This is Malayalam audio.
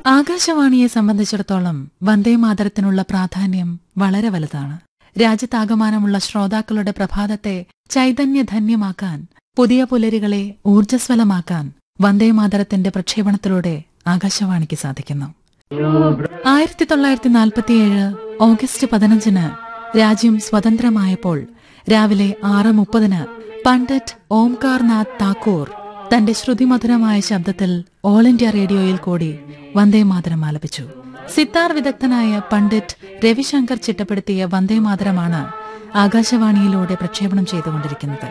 ആകാശവാണിയെ സംബന്ധിച്ചിടത്തോളം വന്ദേമാതരത്തിനുള്ള പ്രാധാന്യം വളരെ വലുതാണ് രാജ്യത്താകമാനമുള്ള ശ്രോതാക്കളുടെ പ്രഭാതത്തെ ചൈതന്യധന്യമാക്കാൻ പുതിയ പുലരികളെ ഊർജ്ജസ്വലമാക്കാൻ വന്ദേമാതരത്തിന്റെ പ്രക്ഷേപണത്തിലൂടെ ആകാശവാണിക്ക് സാധിക്കുന്നു ആയിരത്തി തൊള്ളായിരത്തി നാൽപ്പത്തിയേഴ് ഓഗസ്റ്റ് പതിനഞ്ചിന് രാജ്യം സ്വതന്ത്രമായപ്പോൾ രാവിലെ ആറ് മുപ്പതിന് പണ്ഡിറ്റ് ഓംകാർനാഥ് താക്കൂർ തന്റെ ശ്രുതിമധുരമായ ശബ്ദത്തിൽ ഓൾ ഇന്ത്യ റേഡിയോയിൽ കൂടി വന്ദേമാതരം ആലപിച്ചു സിത്താർ വിദഗ്ധനായ പണ്ഡിറ്റ് രവിശങ്കർ ചിട്ടപ്പെടുത്തിയ വന്ദേമാതരമാണ് ആകാശവാണിയിലൂടെ പ്രക്ഷേപണം ചെയ്തുകൊണ്ടിരിക്കുന്നത്